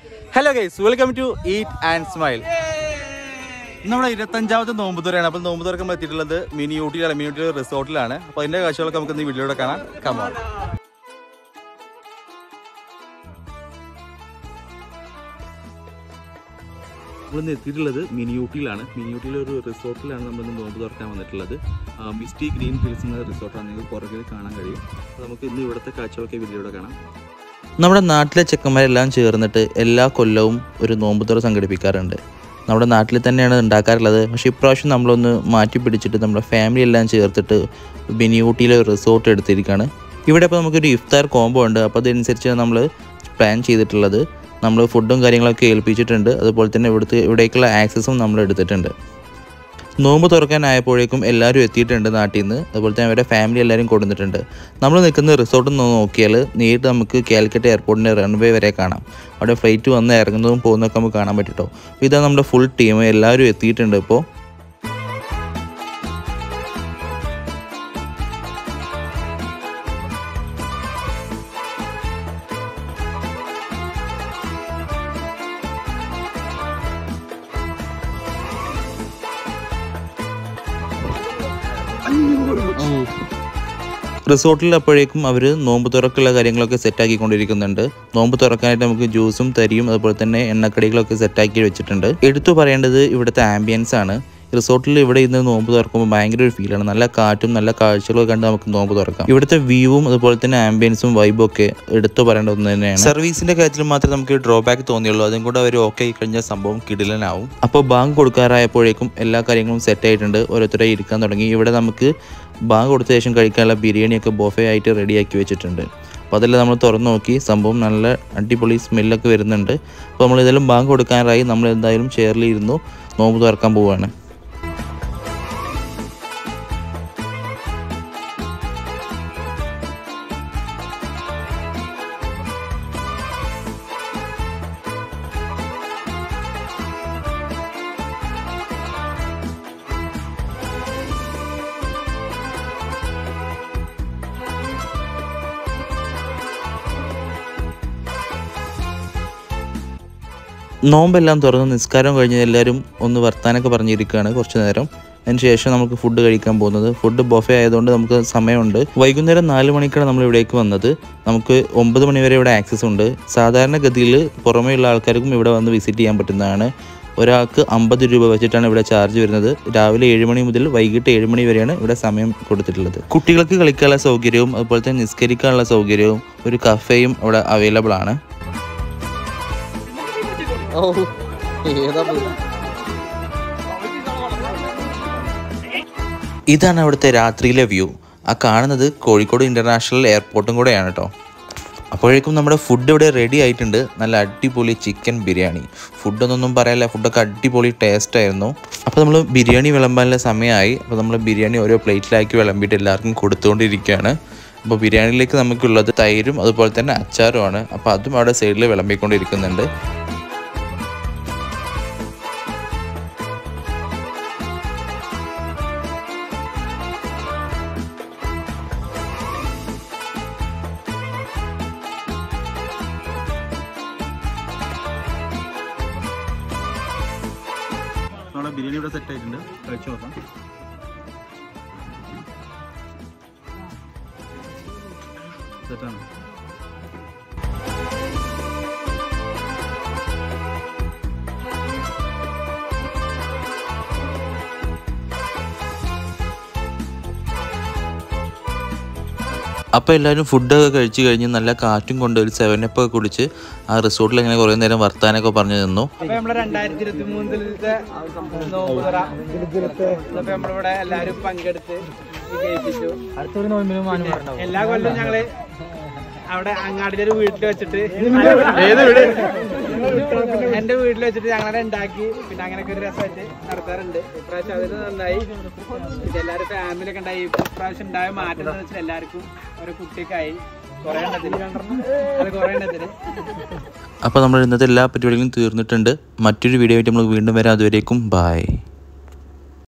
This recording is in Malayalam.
hello guys welcome to eat and smile നമ്മുടെ ഇരുപത്തഞ്ചാമത്തെ നോമ്പ് തുറയാണ് അപ്പോൾ നോമ്പ് തുറക്കാൻ എത്തിയിട്ടുള്ളത് മിനി ഊട്ടിയിലാണ് മിനി ഊട്ടിയിലെ റിസോർട്ടിലാണ് അപ്പോൾ അതിന്റെ കാഴ്ചകളൊക്കെ നമുക്ക് ഇന്ന് ഈ വീഡിയോയിലൂടെ കാണാം കമാ നമ്മളിന്ന് എത്തിയിട്ടുള്ളത് മിനി ഊട്ടിയിലാണ് മിനി ഊട്ടിയിലെ ഒരു റിസോർട്ടിലാണ് നമ്മൾ ഇന്ന് നോമ്പ് തുറക്കാൻ വന്നിട്ടുള്ളത് ആ, മിസ്റ്റി ഗ്രീൻ ഹിൽസ് എന്ന റിസോർട്ടാണ് നിങ്ങൾക്ക് പുറകിൽ കാണാൻ കഴിയും അപ്പോൾ നമുക്ക് ഇന്ന് ഇവിടുത്തെ കാഴ്ചകളൊക്കെ വീഡിയോയിലൂടെ കാണാം നമ്മുടെ നാട്ടിലെ ചെക്കന്മാരെല്ലാം ചേർന്നിട്ട് എല്ലാ കൊല്ലവും ഒരു നോമ്പ് തുറ സംഘടിപ്പിക്കാറുണ്ട് നമ്മുടെ നാട്ടിൽ തന്നെയാണ് ഉണ്ടാക്കാറുള്ളത് പക്ഷേ ഇപ്രാവശ്യം നമ്മളൊന്ന് മാറ്റി പിടിച്ചിട്ട് നമ്മുടെ ഫാമിലി എല്ലാം ചേർത്തിട്ട് ബെനിയൂട്ടിയിലെ ഒരു റിസോർട്ട് എടുത്തിരിക്കുകയാണ് ഇവിടെ ഇപ്പോൾ നമുക്കൊരു ഇഫ്താർ കോംബോ ഉണ്ട് അപ്പോൾ അതനുസരിച്ച് നമ്മൾ പ്ലാൻ ചെയ്തിട്ടുള്ളത് നമ്മൾ ഫുഡും കാര്യങ്ങളൊക്കെ ഏൽപ്പിച്ചിട്ടുണ്ട് അതുപോലെ തന്നെ ഇവിടുത്തെ ഇവിടേക്കുള്ള ആക്സസും നമ്മൾ എടുത്തിട്ടുണ്ട് നോമ്പ് തുറക്കാനായപ്പോഴേക്കും എല്ലാവരും എത്തിയിട്ടുണ്ട് നാട്ടിൽ നിന്ന് അതുപോലെ തന്നെ അവരുടെ ഫാമിലി എല്ലാവരും കൊടുത്തിട്ടുണ്ട് നമ്മൾ നിൽക്കുന്ന റിസോർട്ടിൽ നിന്ന് നോക്കിയാൽ നേരിട്ട് നമുക്ക് കാലിക്കറ്റ് എയർപോർട്ടിൻ്റെ റൺവേ വരെ കാണാം അവിടെ ഫ്ലൈറ്റ് വന്ന് ഇറങ്ങുന്നതും പോകുന്നതൊക്കെ നമുക്ക് കാണാൻ പറ്റും അപ്പോൾ ഇതാ നമ്മുടെ ഫുൾ ടീം എല്ലാവരും എത്തിയിട്ടുണ്ട് ഇപ്പോൾ റിസോർട്ടിൽ അപ്പോഴേക്കും അവർ നോമ്പ് തുറക്കുള്ള കാര്യങ്ങളൊക്കെ സെറ്റാക്കിക്കൊണ്ടിരിക്കുന്നുണ്ട് നോമ്പ് തുറക്കാനായിട്ട് നമുക്ക് ജ്യൂസും തരിയും അതുപോലെ തന്നെ എണ്ണക്കടികളൊക്കെ സെറ്റാക്കി വെച്ചിട്ടുണ്ട് എടുത്തു പറയേണ്ടത് ഇവിടുത്തെ ആംബിയൻസ് ആണ് റിസോർട്ടിൽ ഇവിടെ ഇന്ന് നോമ്പ് തുറക്കുമ്പോൾ ഭയങ്കര ഒരു ഫീലാണ് നല്ല കാറ്റും നല്ല കാഴ്ചകളൊക്കെ കണ്ട് നമുക്ക് നോമ്പ് തുറക്കാം ഇവിടുത്തെ വ്യൂവും അതുപോലെ തന്നെ ആംബിയൻസും വൈബും ഒക്കെ എടുത്തു പറയേണ്ട ഒന്ന് തന്നെയാണ് സർവീസിന്റെ കാര്യത്തിൽ മാത്രമേ നമുക്ക് ഡ്രോബാക്ക് തോന്നിയുള്ളൂ അതും കൂടെ അവർ ഓക്കെ ആയി കഴിഞ്ഞാൽ സംഭവം കിടിലനാവും അപ്പോൾ ബാങ്ക് കൊടുക്കാറായപ്പോഴേക്കും എല്ലാ കാര്യങ്ങളും സെറ്റ് ആയിട്ടുണ്ട് ഓരോരുത്തരെ ഇരിക്കാൻ തുടങ്ങി ഇവിടെ നമുക്ക് ബാങ്ക് കൊടുത്ത ശേഷം കഴിക്കാനുള്ള ബിരിയാണിയൊക്കെ ബൊഫേ ആയിട്ട് റെഡിയാക്കി വെച്ചിട്ടുണ്ട് അപ്പോൾ അതെല്ലാം നമ്മൾ തുറന്നു നോക്കി സംഭവം നല്ല അടിപൊളി സ്മെല്ലൊക്കെ വരുന്നുണ്ട് അപ്പോൾ നമ്മൾ ഇതെല്ലാം ബാങ്ക് കൊടുക്കാറായി നമ്മൾ എന്തായാലും ചെയറിലിരുന്നു നോമ്പ് തുറക്കാൻ പോവുകയാണ് നോമ്പെല്ലാം തുറന്ന് നിസ്കാരം കഴിഞ്ഞ് എല്ലാവരും ഒന്ന് വർത്താനൊക്കെ പറഞ്ഞിരിക്കുകയാണ് കുറച്ച് നേരം അതിന് ശേഷം നമുക്ക് ഫുഡ് കഴിക്കാൻ പോകുന്നത് ഫുഡ് ബൊഫേ ആയതുകൊണ്ട് നമുക്ക് സമയമുണ്ട് വൈകുന്നേരം നാല് മണിക്കാണ് നമ്മൾ ഇവിടേക്ക് വന്നത് നമുക്ക് ഒമ്പത് മണി വരെ ഇവിടെ ആക്സസ് ഉണ്ട് സാധാരണഗതിയിൽ പുറമേയുള്ള ആൾക്കാർക്കും ഇവിടെ വന്ന് വിസിറ്റ് ചെയ്യാൻ പറ്റുന്നതാണ് ഒരാൾക്ക് അമ്പത് രൂപ വെച്ചിട്ടാണ് ഇവിടെ ചാർജ് വരുന്നത് രാവിലെ ഏഴ് മണി മുതൽ വൈകിട്ട് ഏഴ് മണി വരെയാണ് ഇവിടെ സമയം കൊടുത്തിട്ടുള്ളത് കുട്ടികൾക്ക് കളിക്കാനുള്ള സൗകര്യവും അതുപോലെ തന്നെ നിസ്കരിക്കാനുള്ള സൗകര്യവും ഒരു കഫേയും ഇവിടെ അവൈലബിൾ ആണ് ഇതാണ് അവിടുത്തെ രാത്രിയിലെ വ്യൂ ആ കാണുന്നത് കോഴിക്കോട് ഇൻ്റർനാഷണൽ എയർപോർട്ടും കൂടെയാണ് കേട്ടോ അപ്പോഴേക്കും നമ്മുടെ ഫുഡ് ഇവിടെ റെഡി ആയിട്ടുണ്ട് നല്ല അടിപൊളി ചിക്കൻ ബിരിയാണി ഫുഡൊന്നും പറയാനില്ല ഫുഡൊക്കെ അടിപൊളി ടേസ്റ്റ് ആയിരുന്നു അപ്പോൾ നമ്മൾ ബിരിയാണി വിളമ്പാനുള്ള സമയമായി അപ്പോൾ നമ്മൾ ബിരിയാണി ഓരോ പ്ലേറ്റിലാക്കി വിളമ്പിയിട്ട് എല്ലാവർക്കും കൊടുത്തുകൊണ്ടിരിക്കുകയാണ് അപ്പോൾ ബിരിയാണിയിലേക്ക് നമുക്കുള്ളത് തൈരും അതുപോലെ തന്നെ അച്ചാറുമാണ് അപ്പോൾ അതും അവിടെ സൈഡിൽ വിളമ്പിക്കൊണ്ടിരിക്കുന്നുണ്ട് നമ്മുടെ ബിരിയാണി ഇവിടെ സെറ്റ് ആയിട്ടുണ്ട് കഴിച്ചു നോക്കാം സെറ്റാണ് അപ്പോൾ എല്ലാവരും ഫുഡൊക്കെ കഴിച്ച് കഴിഞ്ഞ് നല്ല കാറ്റും കൊണ്ട് ഒരു സെവനപ്പ് ഒക്കെ കുടിച്ച് ആ റിസോർട്ടിൽ ഇങ്ങനെ കുറേ നേരം വർത്താനൊക്കെ പറഞ്ഞു നിന്നു അപ്പൊ നമ്മളെ രണ്ടായിരത്തി ഇരുപത്തി മൂന്നിലത്തെ നോമ്പ് തുറ അപ്പൊ നമ്മളിവിടെ എല്ലാരും പങ്കെടുത്ത് വിജയിപ്പിച്ചു അടുത്തൊരു നോമ്പിനും എല്ലാ കൊല്ലവും ഞങ്ങള് അവിടെ അങ്ങാടിന്റെ ഒരു വീട്ടിൽ വെച്ചിട്ട് എന്റെ വീട്ടിൽ വെച്ചിട്ട് ഞങ്ങളെ ഉണ്ടാക്കി പിന്നെ അങ്ങനെയൊക്കെ ഒരു രസമായിട്ട് നടത്താറുണ്ട് ഇപ്രാവശ്യം അതിന് നന്നായി പിന്നെ എല്ലാവരും ഫാമിലി ഒക്കെ ഉണ്ടായി ഇപ്രാവശ്യം ഉണ്ടായ മാറ്റം എന്ന് വെച്ചാൽ എല്ലാവർക്കും ഓരോ കുട്ടിയൊക്കെയായി കുറെ എണ്ണത്തിന് അത് കുറെ എണ്ണത്തിന് അപ്പോൾ നമ്മൾ ഇന്നത്തെ എല്ലാ പരിപാടികളും തീർന്നിട്ടുണ്ട് മറ്റൊരു വീഡിയോ ആയിട്ട് നമ്മൾ വീണ്ടും വരാം അതുവരേക്കും ബായ്